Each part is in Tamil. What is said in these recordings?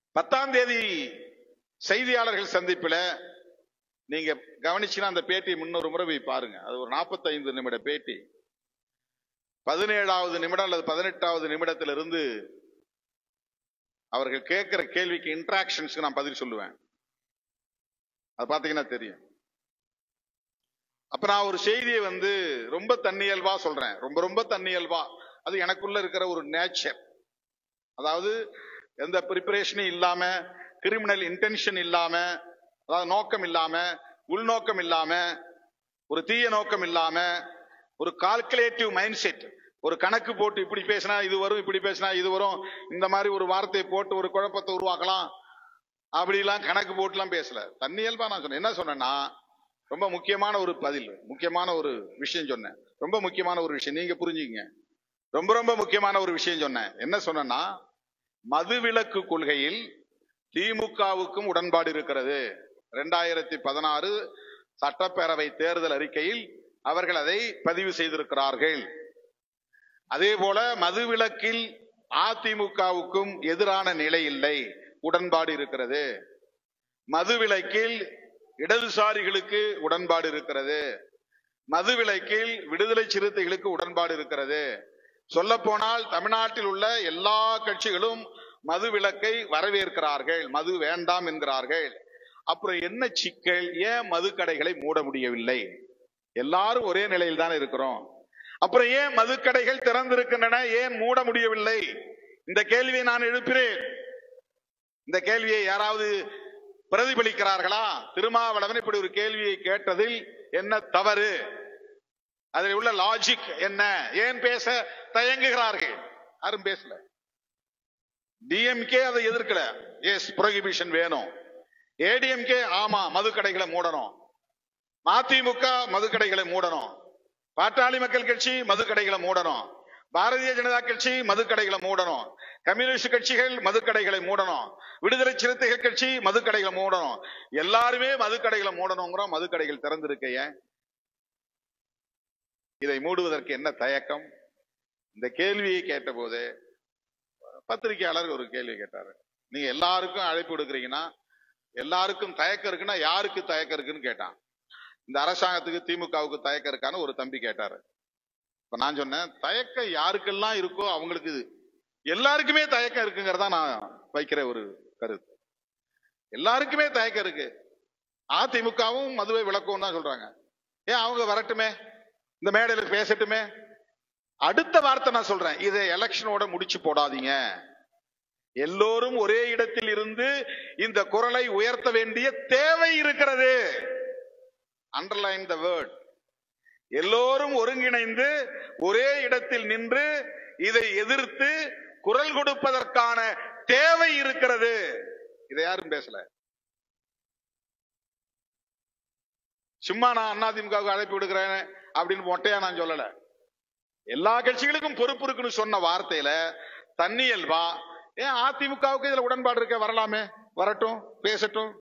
பத்தாம் தேதி செய்தியாளர்கள் சந்திப்புல நீங்க கவனிச்சுன்னா அந்த பேட்டி முன்னொரு முறை போய் பாருங்க அது ஒரு 45 நிமிட பேட்டி பதினேழாவது நிமிடம் அல்லது பதினெட்டாவது நிமிடத்திலிருந்து அவர்கள் கேட்கிற கேள்விக்கு இன்ட்ராக்ஷன்ஸ்க்கு நான் பதில் சொல்லுவேன் அது பாத்தீங்கன்னா தெரியும் அப்ப நான் ஒரு செய்தியை வந்து ரொம்ப தன்னியல்பா சொல்றேன் ரொம்ப ரொம்ப தன்னியல்பா அது எனக்குள்ள இருக்கிற ஒரு நேச்சர் அதாவது எந்த ப்ரிப்பரேஷனும் இல்லாம கிரிமினல் இன்டென்ஷன் இல்லாம அதாவது நோக்கம் இல்லாம உள்நோக்கம் இல்லாம ஒரு தீய நோக்கம் இல்லாம ஒரு கால்குலேட்டிவ் மைண்ட் செட் ஒரு கணக்கு போட்டு இப்படி பேசினா இது வரும் இப்படி பேசினா இது வரும் இந்த மாதிரி ஒரு வார்த்தையை போட்டு ஒரு குழப்பத்தை உருவாக்கலாம் அப்படிலாம் கணக்கு போட்டுலாம் பேசல தன்னியல்பா நான் சொன்னேன் என்ன சொன்னேன்னா ரொம்ப முக்கியமான ஒரு பதில் முக்கியமான ஒரு விஷயம் சொன்னேன் ரொம்ப முக்கியமான ஒரு விஷயம் நீங்க புரிஞ்சுக்கங்க ரொம்ப ரொம்ப முக்கியமான ஒரு விஷயம் சொன்னேன் என்ன சொன்னேன்னா மதுவிலக்கு கொள்கையில் திமுகவுக்கும் உடன்பாடு இருக்கிறது ரெண்டாயிரத்தி பதினாறு சட்டப்பேரவை தேர்தல் அறிக்கையில் அவர்கள் அதை பதிவு செய்திருக்கிறார்கள் அதே போல மதுவிலக்கில் அதிமுகவுக்கும் எதிரான நிலை இல்லை உடன்பாடு இருக்கிறது மதுவிலக்கில் இடதுசாரிகளுக்கு உடன்பாடு இருக்கிறது மதுவிலக்கில் விடுதலை சிறுத்தைகளுக்கு உடன்பாடு இருக்கிறது சொல்ல போனால் தமிழ்நாட்டில் உள்ள எல்லா கட்சிகளும் மது விலக்கை வரவேற்கிறார்கள் மது வேண்டாம் என்கிறார்கள் அப்புறம் என்ன சிக்கல் ஏன் மது கடைகளை மூட முடியவில்லை எல்லாரும் ஒரே நிலையில் தான் இருக்கிறோம் அப்புறம் ஏன் மதுக்கடைகள் திறந்திருக்கின்றன ஏன் மூட முடியவில்லை இந்த கேள்வியை நான் எழுப்புகிறேன் இந்த கேள்வியை யாராவது பிரதிபலிக்கிறார்களா திருமாவளவன் இப்படி ஒரு கேள்வியை கேட்டதில் என்ன தவறு அதில் உள்ள லாஜிக் என்ன ஏன் பேச தயங்குகிறார்கள் யாரும் பேசல டிஎம்கே அதை எதிர்க்கல எஸ் புரோகிபிஷன் வேணும் ஏடிஎம்கே ஆமா மதுக்கடைகளை மூடணும் மதிமுக மதுக்கடைகளை மூடணும் பாட்டாளி மக்கள் கட்சி மதுக்கடைகளை மூடணும் பாரதிய ஜனதா கட்சி மதுக்கடைகளை மூடணும் கம்யூனிஸ்ட் கட்சிகள் மதுக்கடைகளை மூடணும் விடுதலை சிறுத்தைகள் கட்சி மதுக்கடைகளை மூடணும் எல்லாருமே மதுக்கடைகளை மூடணுங்கிறோம் மதுக்கடைகள் திறந்திருக்க ஏன் இதை மூடுவதற்கு என்ன தயக்கம் இந்த கேள்வியை கேட்டபோது பத்திரிகையாளர் ஒரு கேள்வி கேட்டாரு நீங்க எல்லாருக்கும் அழைப்பு விடுக்கிறீங்கன்னா எல்லாருக்கும் தயக்கம் இருக்குன்னா யாருக்கு தயக்கம் இருக்குன்னு கேட்டான் இந்த அரசாங்கத்துக்கு திமுகவுக்கு தயக்கம் இருக்கான்னு ஒரு தம்பி கேட்டாரு இப்ப நான் சொன்னேன் தயக்கம் யாருக்கெல்லாம் இருக்கோ அவங்களுக்கு இது எல்லாருக்குமே தயக்கம் இருக்குங்கிறதா நான் வைக்கிற ஒரு கருத்து எல்லாருக்குமே தயக்கம் இருக்கு அதிமுகவும் மதுவை விளக்கும் தான் சொல்றாங்க ஏன் அவங்க வரட்டுமே இந்த மேடையில பேசட்டுமே அடுத்த வார்த்தை நான் சொல்றேன் இதை எலெக்ஷனோட முடிச்சு போடாதீங்க எல்லோரும் ஒரே இடத்தில் இருந்து இந்த குரலை உயர்த்த வேண்டிய தேவை இருக்கிறது அண்டர்லைன் த வேர்ட் எல்லோரும் ஒருங்கிணைந்து ஒரே இடத்தில் நின்று இதை எதிர்த்து குரல் கொடுப்பதற்கான தேவை இருக்கிறது இதை யாரும் பேசல சும்மா நான் அதிமுகவுக்கு அழைப்பு விடுக்கிறேன் அப்படின்னு மொட்டையா நான் சொல்லல எல்லா கட்சிகளுக்கும் பொறுப்பு இருக்குன்னு சொன்ன வார்த்தையில தன்னியல்பா ஏன் அதிமுகவுக்கு இதுல உடன்பாடு இருக்க வரலாமே வரட்டும் பேசட்டும்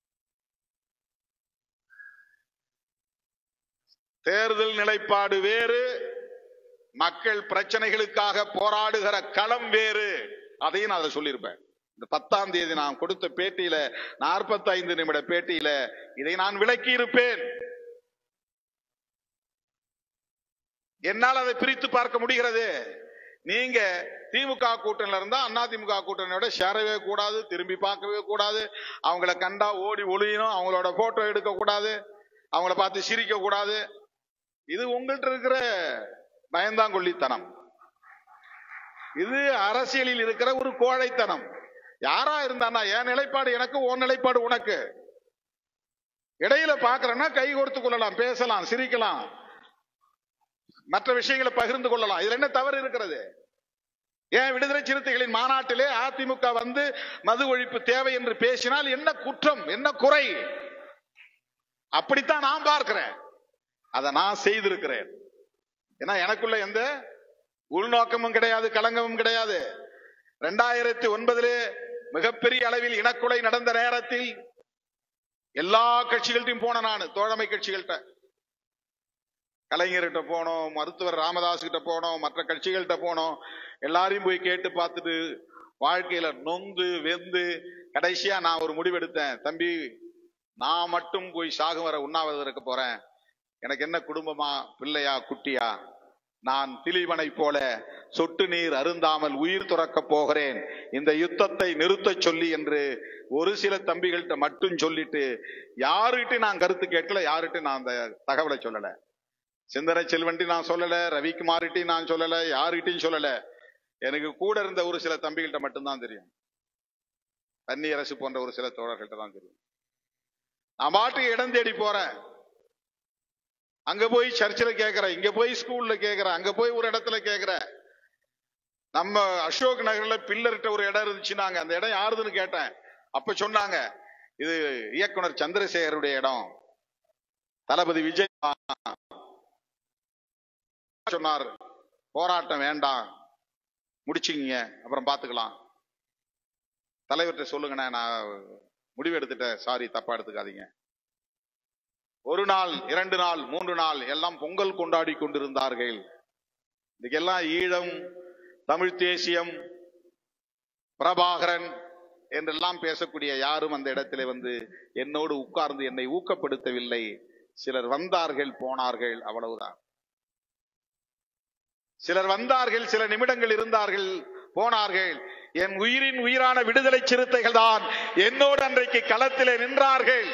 தேர்தல் நிலைப்பாடு வேறு மக்கள் பிரச்சனைகளுக்காக போராடுகிற களம் வேறு அதையும் நான் அதை சொல்லியிருப்பேன் இந்த பத்தாம் தேதி நான் கொடுத்த பேட்டியில நாற்பத்தைந்து நிமிட பேட்டியில இதை நான் விளக்கி இருப்பேன் என்னால் அதை பிரித்து பார்க்க முடிகிறது நீங்க திமுக கூட்டணியில இருந்தா அதிமுக கூட்டணியோட சேரவே கூடாது திரும்பி பார்க்கவே கூடாது அவங்கள கண்டா ஓடி ஒளியணும் அவங்களோட போட்டோ எடுக்க கூடாது அவங்கள பார்த்து சிரிக்க கூடாது இது உங்கள்கிட்ட இருக்கிற பயந்தாங்கொல்லித்தனம் இது அரசியலில் இருக்கிற ஒரு கோழைத்தனம் யாரா இருந்தானா என் நிலைப்பாடு எனக்கு உன் நிலைப்பாடு உனக்கு இடையில பாக்குறேன்னா கை கொடுத்து கொள்ளலாம் பேசலாம் சிரிக்கலாம் மற்ற விஷயங்களை பகிர்ந்து கொள்ளலாம் இதுல என்ன தவறு இருக்கிறது ஏன் விடுதலை சிறுத்தைகளின் மாநாட்டிலே அதிமுக வந்து மது ஒழிப்பு தேவை என்று பேசினால் என்ன குற்றம் என்ன குறை அப்படித்தான் நான் பார்க்கிறேன் அதை நான் செய்திருக்கிறேன் ஏன்னா எனக்குள்ள எந்த உள்நோக்கமும் கிடையாது களங்கமும் கிடையாது ரெண்டாயிரத்தி ஒன்பதிலே மிகப்பெரிய அளவில் இனக்குலை நடந்த நேரத்தில் எல்லா கட்சிகள்ட்டையும் போன நான் தோழமை கட்சிகள்கிட்ட கலைஞர்கிட்ட போனோம் மருத்துவர் ராமதாஸ் கிட்ட போனோம் மற்ற கட்சிகள்கிட்ட போனோம் எல்லாரையும் போய் கேட்டு பார்த்துட்டு வாழ்க்கையில நொந்து வெந்து கடைசியா நான் ஒரு முடிவெடுத்தேன் தம்பி நான் மட்டும் போய் சாகும் வர உண்ணாவிரதம் இருக்க போறேன் எனக்கு என்ன குடும்பமா பிள்ளையா குட்டியா நான் திலீவனை போல சொட்டு நீர் அருந்தாமல் உயிர் துறக்க போகிறேன் இந்த யுத்தத்தை நிறுத்தச் சொல்லி என்று ஒரு சில தம்பிகள்கிட்ட மட்டும் சொல்லிட்டு யாருகிட்டையும் நான் கருத்து கேட்கல யாருகிட்டையும் நான் அந்த தகவலை சொல்லல சிந்தனை செல்வன்ட்டி நான் சொல்லல ரவிக்குமார்கிட்டையும் நான் சொல்லல யாருகிட்டையும் சொல்லல எனக்கு கூட இருந்த ஒரு சில தம்பிகள்கிட்ட மட்டும்தான் தெரியும் தண்ணி அரசு போன்ற ஒரு சில தோழர்கள்ட்ட தான் தெரியும் நான் பாட்டுக்கு இடம் தேடி போறேன் அங்க போய் சர்ச்சில் கேட்கிறேன் இங்க போய் ஸ்கூல்ல கேட்கிறேன் அங்க போய் ஒரு இடத்துல கேட்கிறேன் நம்ம அசோக் நகர்ல பில்லர்கிட்ட ஒரு இடம் இருந்துச்சுன்னாங்க அந்த இடம் யாருதுன்னு கேட்டேன் அப்ப சொன்னாங்க இது இயக்குனர் சந்திரசேகருடைய இடம் தளபதி விஜய் சொன்னார் போராட்டம் வேண்டாம் முடிச்சுங்க அப்புறம் பாத்துக்கலாம் தலைவர்கிட்ட சொல்லுங்கண்ணே நான் முடிவு எடுத்துட்டேன் சாரி தப்பா எடுத்துக்காதீங்க ஒரு நாள் இரண்டு நாள் மூன்று நாள் எல்லாம் பொங்கல் கொண்டாடி கொண்டிருந்தார்கள் இதுக்கெல்லாம் ஈழம் தமிழ் தேசியம் பிரபாகரன் என்றெல்லாம் பேசக்கூடிய யாரும் அந்த இடத்திலே வந்து என்னோடு உட்கார்ந்து என்னை ஊக்கப்படுத்தவில்லை சிலர் வந்தார்கள் போனார்கள் அவ்வளவுதான் சிலர் வந்தார்கள் சில நிமிடங்கள் இருந்தார்கள் போனார்கள் என் உயிரின் உயிரான விடுதலை சிறுத்தைகள் தான் என்னோடு அன்றைக்கு களத்திலே நின்றார்கள்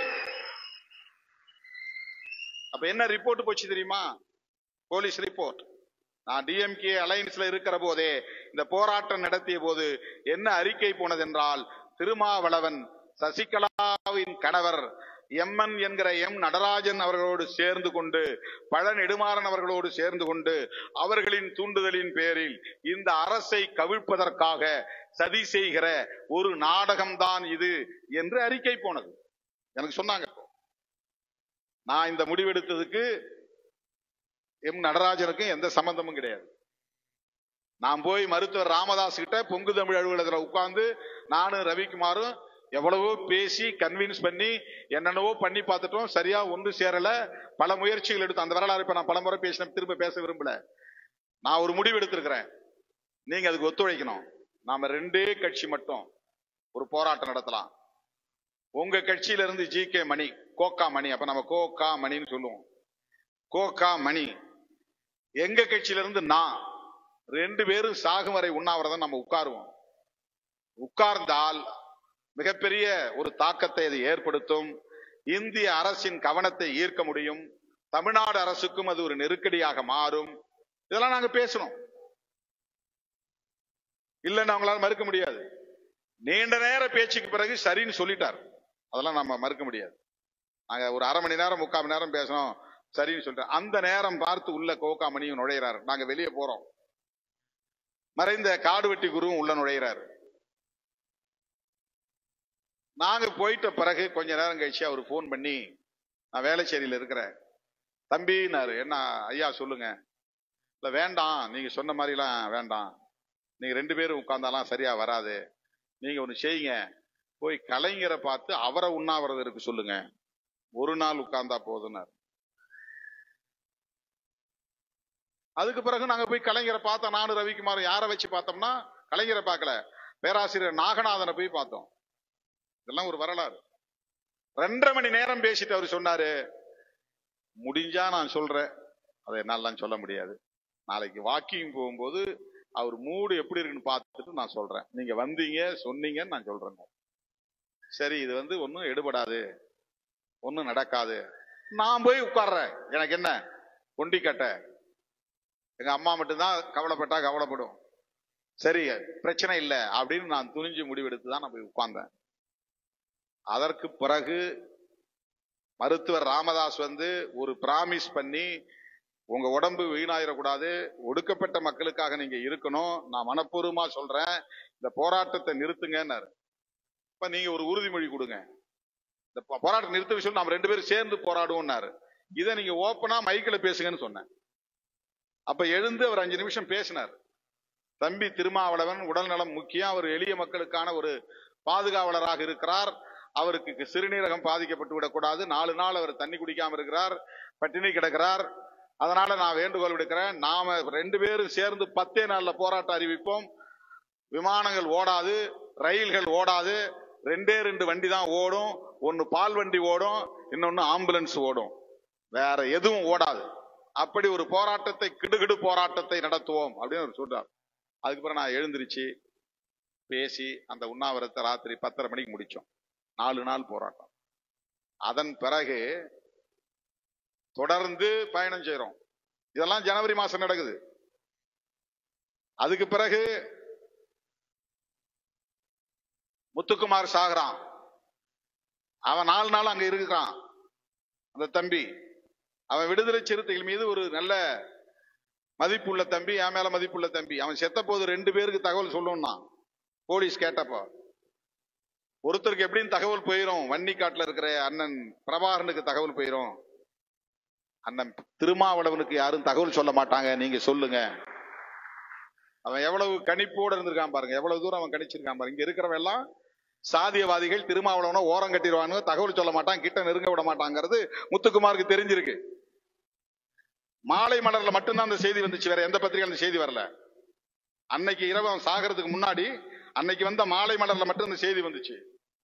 அப்ப என்ன ரிப்போர்ட் போச்சு தெரியுமா போலீஸ் ரிப்போர்ட் நான் டிஎம்கே அலையன்ஸ்ல இருக்கிற போதே இந்த போராட்டம் நடத்திய போது என்ன அறிக்கை போனதென்றால் திருமாவளவன் சசிகலாவின் கணவர் எம்என் என்கிற எம் நடராஜன் அவர்களோடு சேர்ந்து கொண்டு பழ நெடுமாறன் அவர்களோடு சேர்ந்து கொண்டு அவர்களின் தூண்டுதலின் பேரில் இந்த அரசை கவிழ்ப்பதற்காக சதி செய்கிற ஒரு நாடகம்தான் இது என்று அறிக்கை போனது எனக்கு சொன்னாங்க நான் இந்த முடிவெடுத்ததுக்கு எம் நடராஜனுக்கும் எந்த சம்பந்தமும் கிடையாது நான் போய் மருத்துவர் ராமதாஸ் கிட்ட பொங்கு தமிழ் அலுவலகத்துல உட்கார்ந்து நானும் ரவிக்குமாரும் எவ்வளவோ பேசி கன்வின்ஸ் பண்ணி என்னென்னவோ பண்ணி பார்த்துட்டோம் சரியா ஒன்று சேரல பல முயற்சிகள் எடுத்தோம் அந்த வரலாறு இப்ப நான் பல முறை பேசின திரும்ப பேச விரும்பல நான் ஒரு முடிவு எடுத்திருக்கிறேன் நீங்க அதுக்கு ஒத்துழைக்கணும் நாம ரெண்டே கட்சி மட்டும் ஒரு போராட்டம் நடத்தலாம் உங்க கட்சியில இருந்து ஜி கே மணி கோக்கா மணி அப்ப நம்ம கோக்கா மணின்னு சொல்லுவோம் கோக்கா மணி எங்க கட்சியில இருந்து நான் ரெண்டு பேரும் சாகும் வரை உண்ணாவிரதம் நம்ம உட்காருவோம் உட்கார்ந்தால் மிகப்பெரிய ஒரு தாக்கத்தை அது ஏற்படுத்தும் இந்திய அரசின் கவனத்தை ஈர்க்க முடியும் தமிழ்நாடு அரசுக்கும் அது ஒரு நெருக்கடியாக மாறும் இதெல்லாம் நாங்க பேசணும் இல்லைன்னு அவங்களால மறுக்க முடியாது நீண்ட நேர பேச்சுக்கு பிறகு சரின்னு சொல்லிட்டார் அதெல்லாம் நம்ம மறுக்க முடியாது நாங்க ஒரு அரை மணி நேரம் முக்கால் மணி நேரம் பேசணும் சரின்னு சொல்லிட்டு அந்த நேரம் பார்த்து உள்ள கோகா மணியும் நுழையிறாரு நாங்க வெளியே போறோம் மறைந்த காடுவெட்டி குருவும் உள்ள நுழையிறாரு நாங்க போயிட்ட பிறகு கொஞ்ச நேரம் கழிச்சு அவர் ஃபோன் பண்ணி நான் வேலைச்சேரியில இருக்கிறேன் தம்பின்னாரு என்ன ஐயா சொல்லுங்க இல்ல வேண்டாம் நீங்க சொன்ன மாதிரிலாம் வேண்டாம் நீங்க ரெண்டு பேரும் உட்கார்ந்தாலாம் சரியா வராது நீங்க ஒண்ணு செய்யுங்க போய் கலைஞரை பார்த்து அவரை உண்ணாவிரதம் இருக்கு சொல்லுங்க ஒரு நாள் உட்கார்ந்தா போதும்னாரு அதுக்கு பிறகு நாங்க போய் கலைஞரை பார்த்தோம் நானும் ரவிக்குமார் யாரை வச்சு பார்த்தோம்னா கலைஞரை பார்க்கல பேராசிரியர் நாகநாதனை போய் பார்த்தோம் இதெல்லாம் ஒரு வரலாறு ரெண்டரை மணி நேரம் பேசிட்டு அவர் சொன்னாரு முடிஞ்சா நான் சொல்றேன் அதை என்னாலாம் சொல்ல முடியாது நாளைக்கு வாக்கிங் போகும்போது அவர் மூடு எப்படி இருக்குன்னு பார்த்துட்டு நான் சொல்றேன் நீங்க வந்தீங்க சொன்னீங்கன்னு நான் சொல்றேன் சரி இது வந்து ஒன்றும் எடுபடாது ஒன்றும் நடக்காது நான் போய் உட்கார்றேன் எனக்கு என்ன கொண்டி கட்ட எங்க அம்மா மட்டும்தான் கவலைப்பட்டா கவலைப்படும் சரி பிரச்சனை இல்லை அப்படின்னு நான் துணிஞ்சு முடிவெடுத்து தான் நான் போய் உட்கார்ந்தேன் அதற்கு பிறகு மருத்துவர் ராமதாஸ் வந்து ஒரு பிராமிஸ் பண்ணி உங்க உடம்பு வீணாயிடக்கூடாது ஒடுக்கப்பட்ட மக்களுக்காக நீங்க இருக்கணும் நான் மனப்பூர்வமா சொல்றேன் இந்த போராட்டத்தை நிறுத்துங்கன்னாரு இப்ப நீங்க ஒரு உறுதிமொழி கொடுங்க இந்த போ- போராட்டத்தை நிறுத்த விஷயம் நாம ரெண்டு பேரும் சேர்ந்து போராடுவோம்னாரு இதை நீங்க ஓப்பனா மைக்கில் பேசுங்கன்னு சொன்னேன் அப்ப எழுந்து அவர் அஞ்சு நிமிஷம் பேசினார் தம்பி திருமாவளவன் உடல்நலம் முக்கியம் அவர் எளிய மக்களுக்கான ஒரு பாதுகாவலராக இருக்கிறார் அவருக்கு சிறுநீரகம் பாதிக்கப்பட்டு விடக்கூடாது நாலு நாள் அவர் தண்ணி குடிக்காம இருக்கிறார் பட்டினி கிடக்கிறார் அதனால நான் வேண்டுகோள் விடுக்கிறேன் நாம ரெண்டு பேரும் சேர்ந்து பத்தே நாள்ல போராட்டம் அறிவிப்போம் விமானங்கள் ஓடாது ரயில்கள் ஓடாது ரெண்டே ரெண்டு வண்டி தான் ஓடும் ஒன்னு பால் வண்டி ஓடும் இன்னொன்னு ஆம்புலன்ஸ் ஓடும் வேற எதுவும் ஓடாது அப்படி ஒரு போராட்டத்தை கிடுகிடு போராட்டத்தை நடத்துவோம் அப்படின்னு அவர் சொல்றார் அதுக்கப்புறம் நான் எழுந்திருச்சு பேசி அந்த உண்ணாவிரத்தை ராத்திரி பத்தரை மணிக்கு முடிச்சோம் நாலு நாள் போராட்டம் அதன் பிறகு தொடர்ந்து பயணம் செய்றோம் இதெல்லாம் ஜனவரி மாசம் நடக்குது அதுக்கு பிறகு முத்துக்குமார் சாகுறான் அவன் நாலு நாள் அங்க இருக்கிறான் அந்த தம்பி அவன் விடுதலை சிறுத்தைகள் மீது ஒரு நல்ல மதிப்புள்ள தம்பி என் மேல மதிப்புள்ள தம்பி அவன் செத்த போது ரெண்டு பேருக்கு தகவல் சொல்லணும்னா போலீஸ் கேட்டப்போ ஒருத்தருக்கு எப்படியும் தகவல் போயிரும் வன்னிக்காட்டுல இருக்கிற அண்ணன் பிரபாகரனுக்கு தகவல் போயிரும் அண்ணன் திருமாவளவனுக்கு யாரும் தகவல் சொல்ல மாட்டாங்க நீங்க சொல்லுங்க அவன் எவ்வளவு கணிப்போட இருந்திருக்கான் பாருங்க எவ்வளவு தூரம் அவன் கணிச்சிருக்கான் பாருங்க இங்க இருக்கிறவன் எல்லாம் சாதியவாதிகள் திருமாவளவனை ஓரம் கட்டிடுவானுங்க தகவல் சொல்ல மாட்டான் கிட்ட நெருங்க விட மாட்டாங்கிறது முத்துக்குமாருக்கு தெரிஞ்சிருக்கு மாலை மலர்ல மட்டும்தான் அந்த செய்தி வந்துச்சு வேற எந்த பத்திரிகை அந்த செய்தி வரல அன்னைக்கு இரவு அவன் சாகிறதுக்கு முன்னாடி அன்னைக்கு வந்த மாலை மலர்ல மட்டும் அந்த செய்தி வந்துச்சு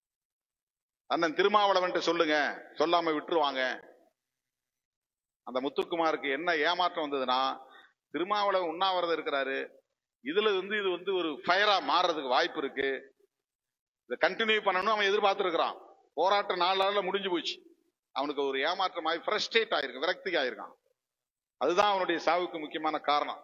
அண்ணன் திருமாவளவன்ட்டு சொல்லுங்க சொல்லாம விட்டுருவாங்க அந்த முத்துக்குமாருக்கு என்ன ஏமாற்றம் வந்ததுன்னா திருமாவளவன் உண்ணாவிரதம் இருக்கிறாரு இதுல வந்து இது வந்து ஒரு ஃபயரா மாறுறதுக்கு வாய்ப்பு இருக்கு இதை கண்டினியூ பண்ணணும் அவன் எதிர்பார்த்திருக்கிறான் போராட்டம் நாலு நாள்ல முடிஞ்சு போச்சு அவனுக்கு ஒரு ஏமாற்றமாகி ஃப்ரஸ்ட்ரேட் ஆயிருக்கு விரக்தி ஆயிருக்கான் அதுதான் அவனுடைய சாவுக்கு முக்கியமான காரணம்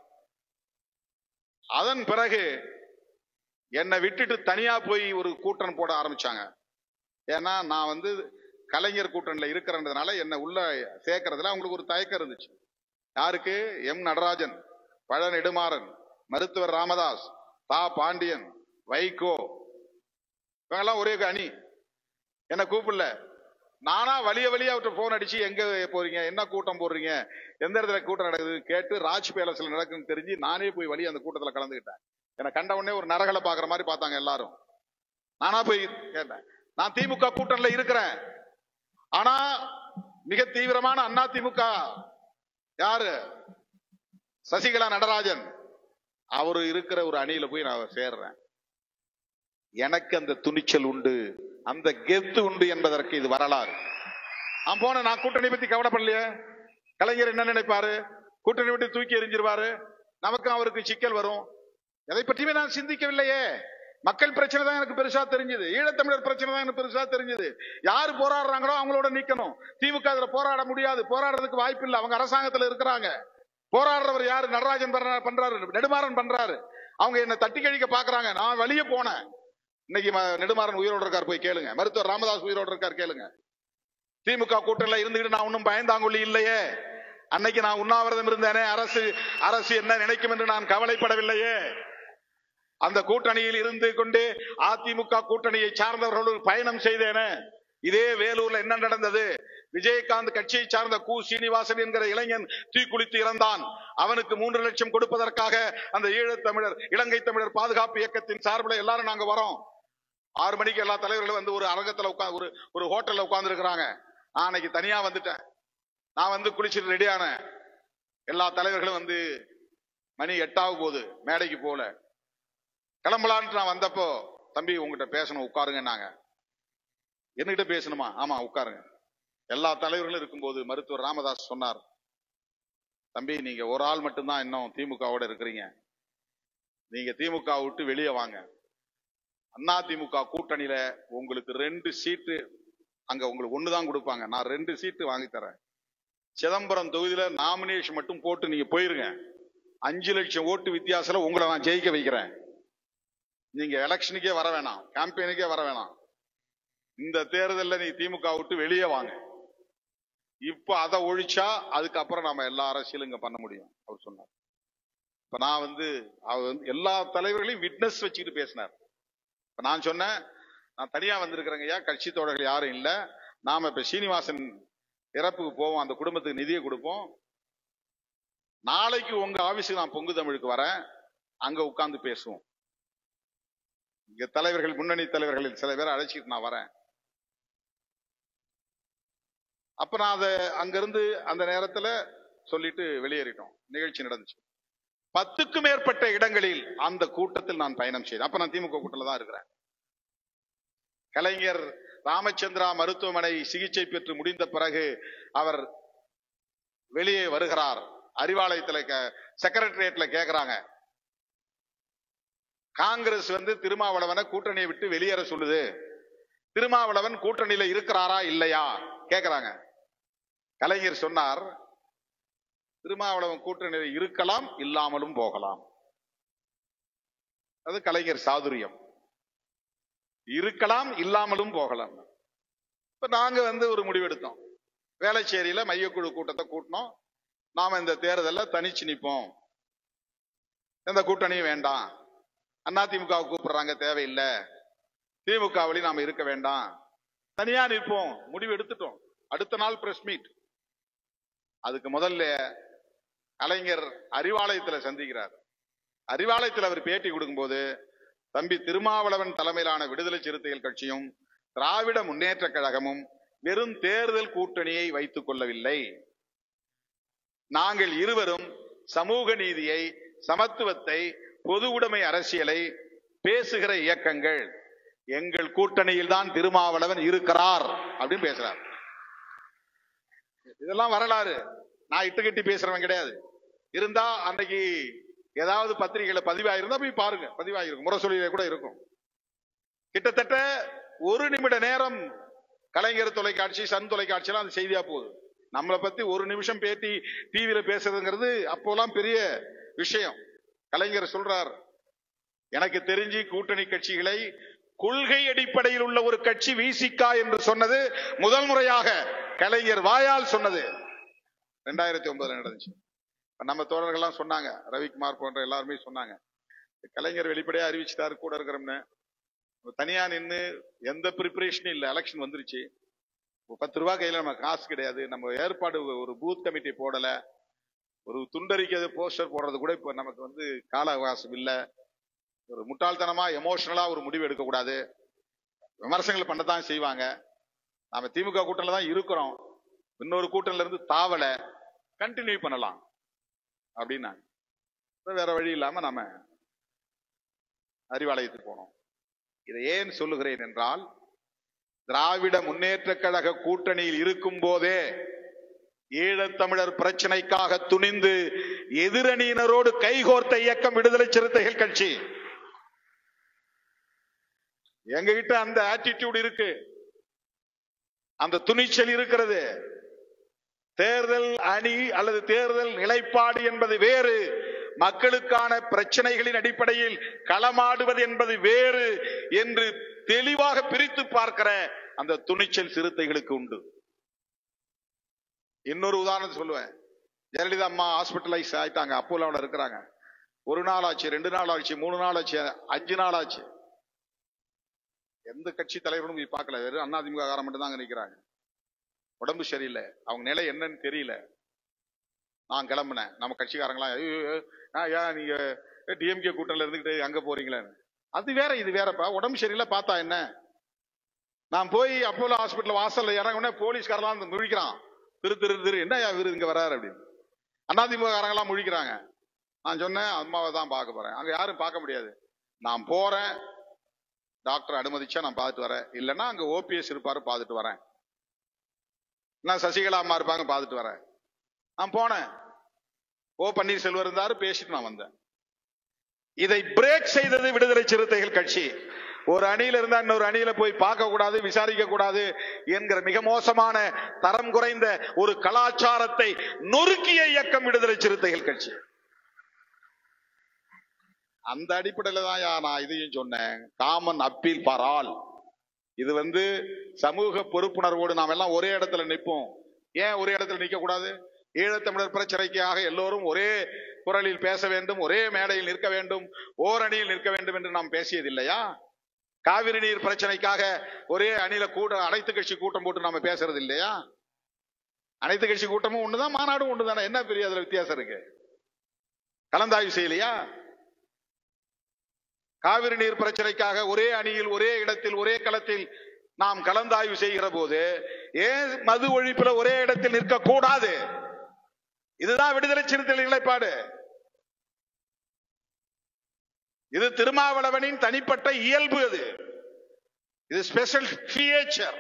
அதன் பிறகு என்னை விட்டுட்டு தனியா போய் ஒரு கூட்டம் போட ஆரம்பிச்சாங்க ஏன்னா நான் வந்து கலைஞர் கூட்டணியில இருக்கிறன்றதுனால என்னை உள்ள சேர்க்கறதுல அவங்களுக்கு ஒரு தயக்கம் இருந்துச்சு யாருக்கு எம் நடராஜன் பழ நெடுமாறன் மருத்துவர் ராமதாஸ் தா பாண்டியன் வைகோ இவங்கெல்லாம் ஒரே அணி என்ன கூப்பிடல நானா வழிய வழியா அவர்கிட்ட போன் அடிச்சு எங்க போறீங்க என்ன கூட்டம் போடுறீங்க எந்த இடத்துல கூட்டம் நடக்குது கேட்டு ராஜ் பேலஸ்ல நடக்குன்னு தெரிஞ்சு நானே போய் வழி அந்த கூட்டத்துல கலந்துக்கிட்டேன் என்னை கண்ட உடனே ஒரு நரகளை பாக்குற மாதிரி பார்த்தாங்க எல்லாரும் நானா போய் கேட்டேன் நான் திமுக கூட்டணியில இருக்கிறேன் ஆனா மிக தீவிரமான அண்ணா திமுக யாரு சசிகலா நடராஜன் அவரு இருக்கிற ஒரு அணியில போய் நான் சேர்றேன் எனக்கு அந்த துணிச்சல் உண்டு அந்த கெத்து உண்டு என்பதற்கு இது வரலாறு நான் போன நான் கூட்டணி பத்தி கவலைப்படலையே கலைஞர் என்ன நினைப்பாரு கூட்டணி விட்டு தூக்கி எறிஞ்சிருவாரு நமக்கும் அவருக்கு சிக்கல் வரும் எதை பற்றியுமே நான் சிந்திக்கவில்லையே மக்கள் பிரச்சனை தான் எனக்கு பெருசா தெரிஞ்சது ஈழத்தமிழர் பிரச்சனை தான் எனக்கு பெருசா தெரிஞ்சது யாரு போராடுறாங்களோ அவங்களோட நிக்கணும் திமுக அதுல போராட முடியாது போராடுறதுக்கு வாய்ப்பு இல்லை அவங்க அரசாங்கத்துல இருக்கிறாங்க போராடுறவர் யாரு நடராஜன் பண்றா- பண்றாரு நெடுமாறன் பண்றாரு அவங்க என்ன தட்டி கழிக்க பாக்குறாங்க நான் வெளியே போனேன் இன்னைக்கு ம- நெடுமாறன் உயிரோடு இருக்கார் போய் கேளுங்க மருத்துவர் ராமதாஸ் உயிரோடு இருக்கார் கேளுங்க திமுக கூட்டணியில இருந்துகிட்டு நான் ஒன்னும் பயந்தாங்குள்ளி இல்லையே அன்னைக்கு நான் உண்ணாவிரதம் இருந்தேனே அரசு அரசு என்ன நினைக்கும் என்று நான் கவலைப்படவில்லையே அந்த கூட்டணியில் இருந்து கொண்டு அதிமுக கூட்டணியை சார்ந்தவர்களோடு பயணம் செய்தேனே இதே வேலூர்ல என்ன நடந்தது விஜயகாந்த் கட்சியை சார்ந்த கு சீனிவாசன் என்கிற இளைஞன் தீக்குளித்து இறந்தான் அவனுக்கு மூன்று லட்சம் கொடுப்பதற்காக அந்த ஈழத்தமிழர் இலங்கை தமிழர் பாதுகாப்பு இயக்கத்தின் சார்பில் எல்லாரும் நாங்க வரோம் ஆறு மணிக்கு எல்லா தலைவர்களும் வந்து ஒரு அரங்கத்துல உட்காந்து ஒரு ஒரு ஹோட்டல்ல உட்கார்ந்து இருக்கிறாங்க நான் அன்னைக்கு தனியா வந்துட்டேன் நான் வந்து குளிச்சுட்டு ரெடியானேன் எல்லா தலைவர்களும் வந்து மணி எட்டாவது போகுது மேடைக்கு போல கிளம்பலான்ட்டு நான் வந்தப்போ தம்பி உங்ககிட்ட பேசணும் உட்காருங்கன்னாங்க என்கிட்ட பேசணுமா ஆமா உட்காருங்க எல்லா தலைவர்களும் இருக்கும்போது மருத்துவர் ராமதாஸ் சொன்னார் தம்பி நீங்க ஒரு ஆள் மட்டும்தான் இன்னும் திமுகவோட இருக்கிறீங்க நீங்க திமுக விட்டு வெளியே வாங்க அண்ணா திமுக கூட்டணியில உங்களுக்கு ரெண்டு சீட்டு அங்க உங்களுக்கு ஒண்ணுதான் கொடுப்பாங்க நான் ரெண்டு சீட்டு வாங்கி தரேன் சிதம்பரம் தொகுதியில நாமினேஷன் மட்டும் போட்டு நீங்க போயிருங்க அஞ்சு லட்சம் ஓட்டு வித்தியாசத்துல உங்களை நான் ஜெயிக்க வைக்கிறேன் நீங்க எலெக்ஷனுக்கே வர வேணாம் கேம்பெயினுக்கே வர வேணாம் இந்த தேர்தல்ல நீ திமுக விட்டு வெளியே வாங்க இப்ப அதை ஒழிச்சா அதுக்கப்புறம் நாம எல்லா அரசியலும் இங்க பண்ண முடியும் அவர் சொன்னார் இப்ப நான் வந்து அவர் வந்து எல்லா தலைவர்களையும் விட்னஸ் வச்சுக்கிட்டு பேசினார் இப்ப நான் சொன்னேன் நான் தனியா வந்திருக்கிறேங்க ஐயா கட்சி தோழர்கள் யாரும் இல்ல நாம இப்ப சீனிவாசன் இறப்புக்கு போவோம் அந்த குடும்பத்துக்கு நிதியை கொடுப்போம் நாளைக்கு உங்க ஆபீஸுக்கு நான் பொங்கு தமிழுக்கு வரேன் அங்க உட்கார்ந்து பேசுவோம் இங்க தலைவர்கள் முன்னணி தலைவர்களில் சில பேரை அழைச்சிட்டு நான் வரேன் அப்ப நான் அதை அங்கிருந்து அந்த நேரத்துல சொல்லிட்டு வெளியேறிட்டோம் நிகழ்ச்சி நடந்துச்சு பத்துக்கும் மேற்பட்ட இடங்களில் அந்த கூட்டத்தில் நான் பயணம் செய்தேன் அப்ப நான் திமுக கூட்டத்தில் தான் இருக்கிறேன் கலைஞர் ராமச்சந்திரா மருத்துவமனை சிகிச்சை பெற்று முடிந்த பிறகு அவர் வெளியே வருகிறார் அறிவாலயத்துல செக்ரட்டரியேட்ல கேக்குறாங்க காங்கிரஸ் வந்து திருமாவளவனை கூட்டணியை விட்டு வெளியேற சொல்லுது திருமாவளவன் கூட்டணியில இருக்கிறாரா இல்லையா கேக்குறாங்க கலைஞர் சொன்னார் திருமாவளவன் கூட்டணியில் இருக்கலாம் இல்லாமலும் போகலாம் அது கலைஞர் சாதுரியம் இருக்கலாம் இல்லாமலும் போகலாம் இப்ப நாங்க வந்து ஒரு முடிவெடுத்தோம் வேளச்சேரியில மையக்குழு கூட்டத்தை கூட்டினோம் நாம இந்த தேர்தலில் தனிச்சு நிற்போம் எந்த கூட்டணியும் வேண்டாம் அதிமுக கூப்பிடுறாங்க தேவையில்லை திமுகவிலையும் நாம இருக்க வேண்டாம் தனியா நிற்போம் முடிவு எடுத்துட்டோம் அடுத்த நாள் பிரஸ் மீட் அதுக்கு முதல்ல கலைஞர் அறிவாலயத்துல சந்திக்கிறார் அறிவாலயத்தில் அவர் பேட்டி கொடுக்கும்போது தம்பி திருமாவளவன் தலைமையிலான விடுதலை சிறுத்தைகள் கட்சியும் திராவிட முன்னேற்ற கழகமும் வெறும் தேர்தல் கூட்டணியை வைத்துக் கொள்ளவில்லை நாங்கள் இருவரும் சமூக நீதியை சமத்துவத்தை பொது உடைமை அரசியலை பேசுகிற இயக்கங்கள் எங்கள் கூட்டணியில் தான் திருமாவளவன் இருக்கிறார் அப்படின்னு பேசுறார் இதெல்லாம் வரலாறு நான் இட்டுக்கட்டி பேசுறவன் கிடையாது இருந்தா அன்னைக்கு ஏதாவது பத்திரிகையில பதிவாயிருந்தா போய் பாருங்க பதிவாயிருக்கும் முரசொலியில கூட இருக்கும் கிட்டத்தட்ட ஒரு நிமிட நேரம் கலைஞர் தொலைக்காட்சி சன் தொலைக்காட்சியெல்லாம் அது செய்தியா போகுது நம்மளை பத்தி ஒரு நிமிஷம் பேட்டி டிவியில பேசுறதுங்கிறது அப்போலாம் பெரிய விஷயம் கலைஞர் சொல்றார் எனக்கு தெரிஞ்சு கூட்டணி கட்சிகளை கொள்கை அடிப்படையில் உள்ள ஒரு கட்சி விசிகா என்று சொன்னது முதல் முறையாக கலைஞர் வாயால் சொன்னது ரெண்டாயிரத்தி ஒன்பதுல நடந்துச்சு இப்ப நம்ம தோழர்கள்லாம் சொன்னாங்க ரவிக்குமார் போன்ற எல்லாருமே சொன்னாங்க கலைஞர் வெளிப்படையா அறிவிச்சிட்டாரு கூட இருக்கிறோம்னு தனியா நின்னு எந்த ப்ரிப்பரேஷனும் இல்ல எலெக்ஷன் வந்துருச்சு ஒரு பத்து ரூபா கையில நம்ம காசு கிடையாது நம்ம ஏற்பாடு ஒரு பூத் கமிட்டி போடல ஒரு துண்டறிக்கை போஸ்டர் போடுறது கூட இப்ப நமக்கு வந்து கால அவகாசம் இல்ல ஒரு முட்டாள்தனமா எமோஷனலா ஒரு முடிவு எடுக்க கூடாது விமர்சனங்கள் பண்ணத்தான் செய்வாங்க நாம திமுக கூட்டணில தான் இருக்கிறோம் இன்னொரு கூட்டணில இருந்து தாவல கண்டினியூ பண்ணலாம் அப்படின்னாங்க அப்புறம் வேற வழி இல்லாம நாம அறிவாலயத்துக்கு போனோம் இதை ஏன் சொல்லுகிறேன் என்றால் திராவிட முன்னேற்ற கழக கூட்டணியில் இருக்கும் போதே ஈழத்தமிழர் பிரச்சனைக்காக துணிந்து எதிரணியினரோடு கைகோர்த்த இயக்கம் விடுதலை சிறுத்தைகள் கட்சி எங்க கிட்ட அந்த ஆட்டிடியூட் இருக்கு அந்த துணிச்சல் இருக்கிறது தேர்தல் அணி அல்லது தேர்தல் நிலைப்பாடு என்பது வேறு மக்களுக்கான பிரச்சனைகளின் அடிப்படையில் களமாடுவது என்பது வேறு என்று தெளிவாக பிரித்து பார்க்கிற அந்த துணிச்சல் சிறுத்தைகளுக்கு உண்டு இன்னொரு உதாரணத்தை சொல்லுவேன் ஜெயலலிதா அம்மா ஹாஸ்பிட்டலைஸ் ஆயிட்டாங்க அப்போலோவில் இருக்கிறாங்க ஒரு நாள் ஆச்சு ரெண்டு நாள் ஆச்சு மூணு நாள் ஆச்சு அஞ்சு நாள் ஆச்சு எந்த கட்சி தலைவரும் போய் பார்க்கல வெறும் அதிமுக காரம் மட்டும் தான் அங்க நிக்கிறாங்க உடம்பு சரியில்லை அவங்க நிலை என்னன்னு தெரியல நான் கிளம்புனேன் நம்ம கட்சிக்காரங்களாம் "ஐயோ, ஐயோ, ஆ, ஏன் நீங்க டிஎம்கே கூட்டணில இருந்துகிட்டு அங்க போறீங்களேன்னு அது வேற இது வேறப்பா உடம்பு சரியில்லை பார்த்தா என்ன நான் போய் அப்போலோ ஹாஸ்பிட்டல் வாசல்ல இறங்கினே போலீஸ்காரெல்லாம் வந்து முழிக்கிறான் திரு திரு திரு என்ன இவரு இங்க வராரு அப்படின்னு அதிமுக காரங்கெல்லாம் முழிக்கிறாங்க நான் சொன்னேன் அம்மாவை தான் பார்க்க போறேன் அங்க யாரும் பார்க்க முடியாது நான் போறேன் டாக்டர் அனுமதிச்சா நான் பார்த்துட்டு வரேன் இல்லைன்னா அங்க ஓபிஎஸ் இருப்பாரு பார்த்துட்டு வரேன் நான் சசிகலா அம்மா இருப்பாங்க பார்த்துட்டு வரேன் நான் போனேன் ஓ பன்னீர்செல்வம் இருந்தாரு பேசிட்டு நான் வந்தேன் இதை பிரேக் செய்தது விடுதலை சிறுத்தைகள் கட்சி ஒரு அணியில இருந்தா இன்னொரு அணியில போய் பார்க்க கூடாது விசாரிக்க கூடாது என்கிற மிக மோசமான தரம் குறைந்த ஒரு கலாச்சாரத்தை நொறுக்கிய இயக்கம் விடுதலை சிறுத்தைகள் கட்சி அந்த அடிப்படையில தான் யா நான் இதையும் சொன்னேன் காமன் அப்பீல் ஃபார் ஆல் இது வந்து சமூக பொறுப்புணர்வோடு நாம் எல்லாம் ஒரே இடத்துல நிற்போம் ஏன் ஒரே இடத்துல நிற்க கூடாது ஈழத்தமிழர் பிரச்சனைக்காக எல்லோரும் ஒரே குரலில் பேச வேண்டும் ஒரே மேடையில் நிற்க வேண்டும் ஓரணியில் நிற்க வேண்டும் என்று நாம் பேசியது இல்லையா காவிரி நீர் பிரச்சனைக்காக ஒரே அணியில கூட அனைத்து கட்சி கூட்டம் போட்டு நாம பேசுறது இல்லையா அனைத்து கட்சி கூட்டமும் ஒண்ணுதான் மாநாடும் ஒண்ணுதானே என்ன பெரிய அதுல வித்தியாசம் இருக்கு கலந்தாய்வு செய்யலையா காவிரி நீர் பிரச்சனைக்காக ஒரே அணியில் ஒரே இடத்தில் ஒரே களத்தில் நாம் கலந்தாய்வு செய்கிற போது ஏன் மது ஒழிப்புல ஒரே இடத்தில் நிற்க கூடாது இதுதான் விடுதலை சிறுத்தைகள் நிலைப்பாடு இது திருமாவளவனின் தனிப்பட்ட இயல்பு அது இது ஸ்பெஷல் ஃபீச்சர்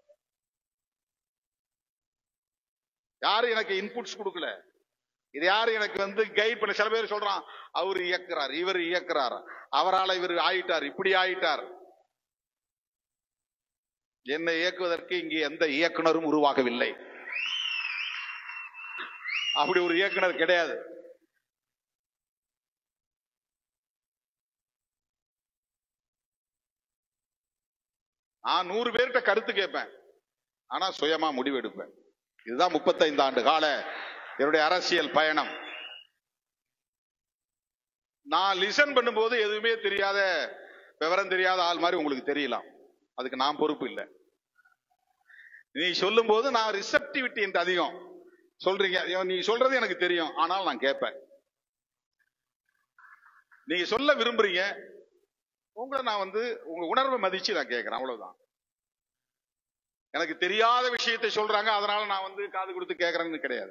யாரும் எனக்கு இன்புட்ஸ் கொடுக்கல இது யாரு எனக்கு வந்து கைட் பண்ண சில பேர் சொல்றான் அவர் இயக்குறார் இவர் இயக்குறார் அவரால் இவர் ஆயிட்டார் இப்படி ஆயிட்டார் என்னை இயக்குவதற்கு இங்கே எந்த இயக்குனரும் உருவாகவில்லை அப்படி ஒரு இயக்குனர் கிடையாது நான் நூறு பேர்கிட்ட கருத்து கேட்பேன் ஆனா சுயமா முடிவு எடுப்பேன் இதுதான் முப்பத்தைந்து ஆண்டு கால என்னுடைய அரசியல் பயணம் நான் லிசன் பண்ணும்போது எதுவுமே தெரியாத விவரம் தெரியாத ஆள் மாதிரி உங்களுக்கு தெரியலாம் அதுக்கு நான் பொறுப்பு இல்லை நீ சொல்லும் போது நான் ரிசப்டிவிட்டி என்று அதிகம் சொல்றீங்க ஐயோ, நீ சொல்றது எனக்கு தெரியும் ஆனால் நான் கேட்பேன் நீங்க சொல்ல விரும்புறீங்க உங்களை நான் வந்து உங்க உணர்வை மதிச்சு நான் கேட்கிறேன் அவ்வளவுதான் எனக்கு தெரியாத விஷயத்தை சொல்றாங்க அதனால நான் வந்து காது கொடுத்து கேட்கறேன்னு கிடையாது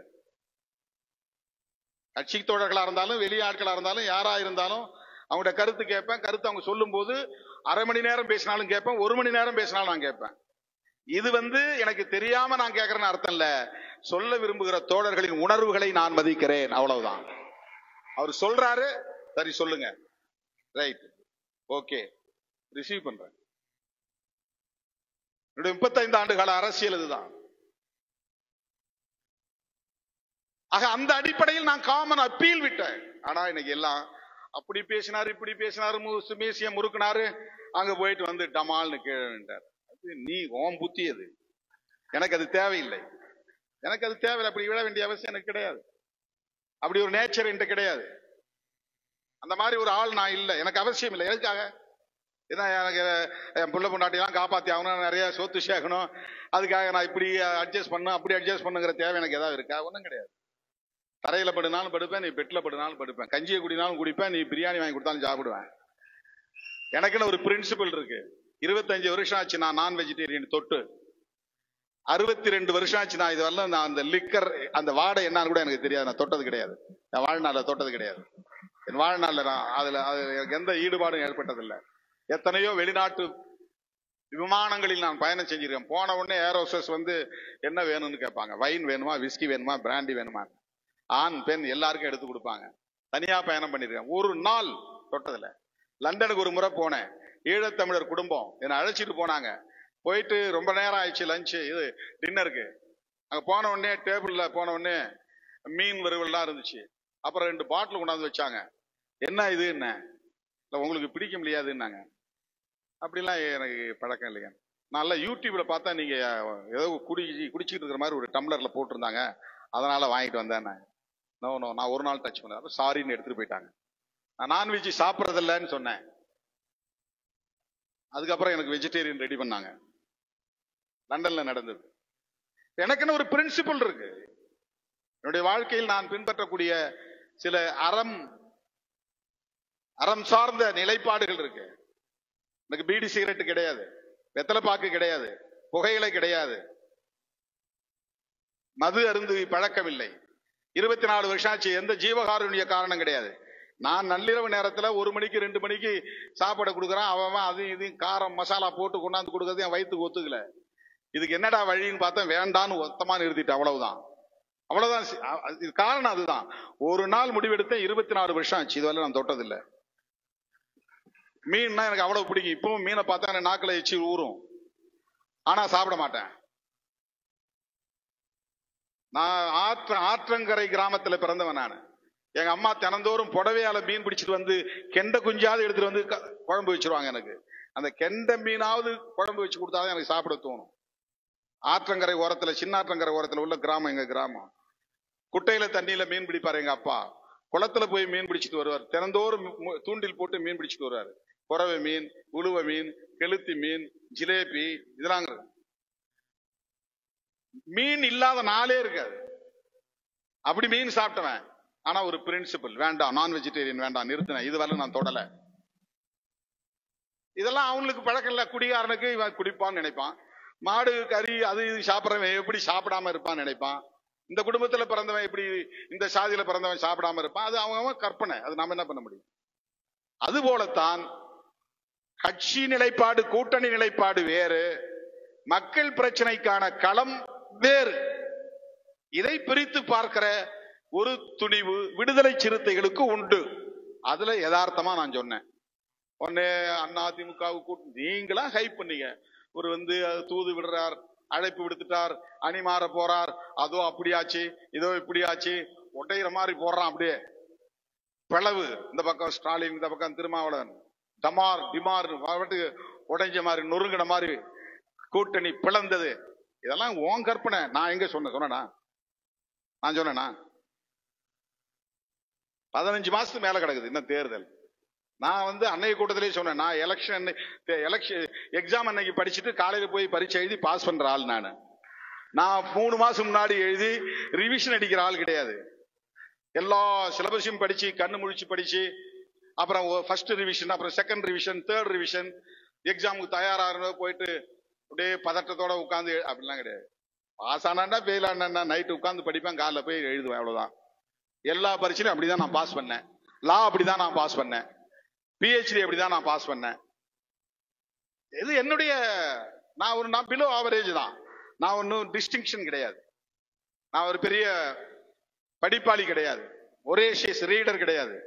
கட்சி தோழர்களா இருந்தாலும் வெளியாட்களா இருந்தாலும் யாரா இருந்தாலும் அவங்களோட கருத்து கேட்பேன் கருத்து அவங்க சொல்லும் போது அரை மணி நேரம் பேசினாலும் கேட்பேன் ஒரு மணி நேரம் பேசினாலும் நான் கேட்பேன் இது வந்து எனக்கு தெரியாம நான் கேட்கறேன்னு அர்த்தம் இல்ல சொல்ல விரும்புகிற தோழர்களின் உணர்வுகளை நான் மதிக்கிறேன் அவ்வளவுதான் அவர் சொல்றாரு சரி சொல்லுங்க ரைட் ஓகே ரிசீவ் பண்றேன் என்னுடைய முப்பத்தைந்து ஆண்டு கால அரசியல் இதுதான் ஆக அந்த அடிப்படையில் நான் காமன் அப்பீல் விட்டேன் ஆனா இன்னைக்கு எல்லாம் அப்படி பேசினாரு இப்படி பேசினாரு மு- மீசிய முறுக்குனாரு அங்க போயிட்டு வந்து டமால்னு கீழேன்ட்டார் அது நீ ஓம் புத்தி அது எனக்கு அது தேவையில்லை எனக்கு அது தேவையில்லை அப்படி விழ வேண்டிய அவசியம் எனக்கு கிடையாது அப்படி ஒரு நேச்சர் என்கிட்ட கிடையாது அந்த மாதிரி ஒரு ஆள் நான் இல்லை எனக்கு அவசியம் இல்லை எதுக்காக ஏன்னா எனக்கு என் புள்ள பொண்டாட்டிலாம் காப்பாத்தி ஆகணும் நிறைய சொத்து சேர்க்கணும் அதுக்காக நான் இப்படி அட்ஜஸ்ட் பண்ணணும் அப்படி அட்ஜஸ்ட் பண்ணுங்கிற தேவை எனக்கு ஏதாவது இருக்கா ஒன்றும் கிடையாது தரையில படுனாலும் படுப்பேன் நீ பெட்ல படுனாலும் படுப்பேன் கஞ்சியை குடினாலும் குடிப்பேன் நீ பிரியாணி வாங்கி கொடுத்தாலும் சாப்பிடுவேன் எனக்குன்னு ஒரு பிரின்சிபல் இருக்கு இருபத்தஞ்சு வருஷம் ஆச்சு நான் நான் வெஜிடேரியன் தொட்டு அறுபத்தி ரெண்டு வருஷம் ஆச்சு நான் இது வரல நான் அந்த லிக்கர் அந்த வாடை என்னன்னு கூட எனக்கு தெரியாது நான் தொட்டது கிடையாது என் வாழ்நாள்ல தொட்டது கிடையாது என் வாழ்நாள்ல நான் அதுல அது எனக்கு எந்த ஈடுபாடும் ஏற்பட்டதில்லை எத்தனையோ வெளிநாட்டு விமானங்களில் நான் பயணம் செஞ்சிருக்கேன் போன உடனே ஏரோசஸ் வந்து என்ன வேணும்னு கேட்பாங்க வைன் வேணுமா விஸ்கி வேணுமா பிராண்டி வேணுமா ஆண் பெண் எல்லாருக்கும் எடுத்து கொடுப்பாங்க தனியா பயணம் பண்ணிருக்கேன் ஒரு நாள் தொட்டதில்ல லண்டனுக்கு ஒரு முறை போனேன் ஈழத்தமிழர் குடும்பம் என்னை அழைச்சிட்டு போனாங்க போயிட்டு ரொம்ப நேரம் ஆயிடுச்சு லஞ்சு இது டின்னருக்கு அங்க போன உடனே டேபிள்ல போன உடனே மீன் வறுவல்லாம் இருந்துச்சு அப்புறம் ரெண்டு பாட்டில் கொண்டாந்து வச்சாங்க என்ன இது என்ன இல்லை உங்களுக்கு பிடிக்க முடியாதுன்னாங்க அப்படிலாம் எனக்கு பழக்கம் இல்லைங்க நல்லா யூடியூப்ல பார்த்தா நீங்க ஏதோ குடி குடிச்சிட்டு இருக்கிற மாதிரி ஒரு டம்ளர்ல போட்டிருந்தாங்க அதனால வாங்கிட்டு வந்தேன் நோ நோ நான் ஒரு நாள் டச் பண்ணேன் சாரின்னு எடுத்துட்டு போயிட்டாங்க நான் நான்வெஜ் சாப்பிட்றதில்லன்னு சொன்னேன் அதுக்கப்புறம் எனக்கு வெஜிடேரியன் ரெடி பண்ணாங்க லண்டன்ல நடந்தது எனக்குன்னு ஒரு பிரின்சிபல் இருக்கு என்னுடைய வாழ்க்கையில் நான் பின்பற்றக்கூடிய சில அறம் அறம் சார்ந்த நிலைப்பாடுகள் இருக்கு எனக்கு பீடி சிகரெட் கிடையாது வெத்தலை பாக்கு கிடையாது புகையிலை கிடையாது மது அருந்து பழக்கம் இல்லை இருபத்தி நாலு வருஷம் ஆச்சு எந்த ஜீவகாருண்ய காரணம் கிடையாது நான் நள்ளிரவு நேரத்துல ஒரு மணிக்கு ரெண்டு மணிக்கு சாப்பாடு கொடுக்குறான் அவன் அவன் அதையும் இதையும் காரம் மசாலா போட்டு கொண்டாந்து கொடுக்கறது என் வயிற்றுக்கு ஒத்துக்கல இதுக்கு என்னடா வழின்னு பார்த்தா வேண்டான்னு ஒத்தமா நிறுத்திட்டு அவ்வளவுதான் அவ்வளவுதான் சி- அ- அ- இது காரணம் அதுதான் ஒரு நாள் முடிவெடுத்தேன் இருபத்தி நாலு வருஷம் ஆச்சு இதுவரை நான் தொட்டதில்லை மீன்னா எனக்கு அவ்வளவு பிடிக்கும் இப்பவும் மீனை பார்த்தா எனக்கு நாக்குல எச்சி ஊறும் ஆனா சாப்பிட மாட்டேன் நான் ஆற்ற ஆற்றங்கரை கிராமத்துல பிறந்தவன் நான் எங்க அம்மா தினந்தோறும் புடவையால மீன் பிடிச்சிட்டு வந்து கெண்டை குஞ்சாவது எடுத்துட்டு வந்து க- குழம்பு வச்சிருவாங்க எனக்கு அந்த கெண்டை மீனாவது குழம்பு வச்சு கொடுத்தாதான் எனக்கு சாப்பிட தோணும் ஆற்றங்கரை ஓரத்துல சின்ன ஆற்றங்கரை ஓரத்துல உள்ள கிராமம் எங்க கிராமம் குட்டையில தண்ணியில மீன் பிடிப்பாரு எங்க அப்பா குளத்துல போய் மீன் பிடிச்சிட்டு வருவார் தினந்தோறும் மு- தூண்டில் போட்டு மீன் பிடிச்சிட்டு வருவாரு குறவை மீன் உழுவ மீன் கெளுத்தி மீன் ஜிலேபி இதெல்லாம் இருக்கு. மீன் இல்லாத நாளே இருக்காது அப்படி மீன் சாப்பிட்டவன் ஆனா ஒரு பிரின்சிபல் வேண்டாம் நான் வெஜிடேரியன் வேண்டாம் நிறுத்தினேன் இதுவரை நான் தொடல இதெல்லாம் அவங்களுக்கு பழக்கம் இல்ல குடிகாரனுக்கு இவன் குடிப்பான்னு நினைப்பான் மாடு கறி அது இது சாப்பிட்றவன் எப்படி சாப்பிடாம இருப்பான்னு நினைப்பான் இந்த குடும்பத்துல பிறந்தவன் எப்படி இந்த சாதியில பிறந்தவன் சாப்பிடாம இருப்பான் அது அவங்க கற்பனை அது நாம என்ன பண்ண முடியும் அது போலத்தான் கட்சி நிலைப்பாடு கூட்டணி நிலைப்பாடு வேறு மக்கள் பிரச்சனைக்கான களம் வேறு இதை பிரித்து பார்க்கிற ஒரு துணிவு விடுதலை சிறுத்தைகளுக்கு உண்டு அதுல யதார்த்தமா நான் சொன்னேன் உடனே அண்ணா திமுகவுக்கு கூட்டு நீங்களா ஹைப் பண்ணீங்க ஒரு வந்து அது தூது விடுறார் அழைப்பு விடுத்துட்டார் அணி மாற போறார் அதோ அப்படியாச்சு இதோ இப்படியாச்சு ஒட்டையிற மாதிரி போடுறான் அப்படியே பிளவு இந்த பக்கம் ஸ்டாலின் இந்த பக்கம் திருமாவளவன் டமார் டிமார் பாட்டுக்கு உடைஞ்ச மாதிரி நொறுங்கின மாதிரி கூட்டணி பிளந்தது இதெல்லாம் ஓன் கற்பனை நான் எங்க சொன்னேன் சொன்னேனா நான் சொன்னேனா பதினஞ்சு மாசத்துக்கு மேல கிடக்குது இன்னும் தேர்தல் நான் வந்து அன்னைய கூட்டத்திலே சொன்னேன் நான் எலெக்ஷன் எலெக்ஷன் எக்ஸாம் அன்னைக்கு படிச்சுட்டு காலையில போய் பரீட்சை எழுதி பாஸ் பண்ற ஆள் நான் நான் மூணு மாசம் முன்னாடி எழுதி ரிவிஷன் அடிக்கிற ஆள் கிடையாது எல்லா சிலபஸையும் படிச்சு கண்ணு முழிச்சு படிச்சு அப்புறம் ஃபர்ஸ்ட் ரிவிஷன் அப்புறம் செகண்ட் ரிவிஷன் தேர்ட் ரிவிஷன் எக்ஸாமுக்கு தயாராக போயிட்டு அப்படியே பதட்டத்தோட உட்காந்து அப்படிலாம் கிடையாது பாஸ் ஆனாண்டா ஃபெயில் ஆனா நைட்டு உட்காந்து படிப்பேன் காலைல போய் எழுதுவேன் அவ்வளவுதான் எல்லா பரீட்சையும் அப்படிதான் நான் பாஸ் பண்ணேன் லா அப்படிதான் நான் பாஸ் பண்ணேன் பிஹெச்டி அப்படிதான் நான் பாஸ் பண்ணேன் இது என்னுடைய நான் ஒரு நான் பிலோ ஆவரேஜ் தான் நான் ஒன்றும் டிஸ்டிங்ஷன் கிடையாது நான் ஒரு பெரிய படிப்பாளி கிடையாது ஒரே ரீடர் கிடையாது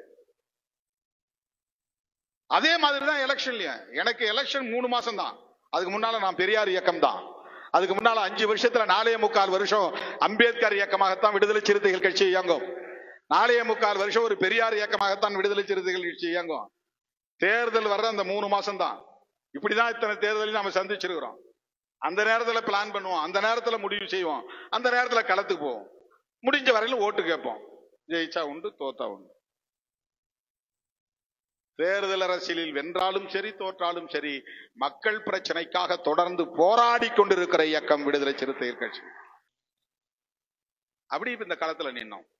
அதே மாதிரி தான் எலெக்ஷன்லயும் எனக்கு எலெக்ஷன் மூணு மாசம் தான் அதுக்கு முன்னால நான் பெரியார் இயக்கம் தான் அதுக்கு முன்னால அஞ்சு வருஷத்துல நாலே முக்கால் வருஷம் அம்பேத்கர் இயக்கமாகத்தான் விடுதலை சிறுத்தைகள் கட்சி இயங்கும் நாளைய முக்கால் வருஷம் ஒரு பெரியார் இயக்கமாகத்தான் விடுதலை சிறுத்தைகள் கட்சி இயங்கும் தேர்தல் வர்ற அந்த மூணு மாசம் தான் இப்படிதான் இத்தனை தேர்தலையும் நம்ம சந்திச்சிருக்கிறோம் அந்த நேரத்துல பிளான் பண்ணுவோம் அந்த நேரத்துல முடிவு செய்வோம் அந்த நேரத்துல களத்துக்கு போவோம் முடிஞ்ச வரையிலும் ஓட்டு கேட்போம் ஜெயிச்சா உண்டு தோத்தா உண்டு தேர்தல் அரசியலில் வென்றாலும் சரி தோற்றாலும் சரி மக்கள் பிரச்சனைக்காக தொடர்ந்து போராடி கொண்டிருக்கிற இயக்கம் விடுதலை சிறுத்தைகள் கட்சி அப்படி இப்ப இந்த களத்துல நின்னோம்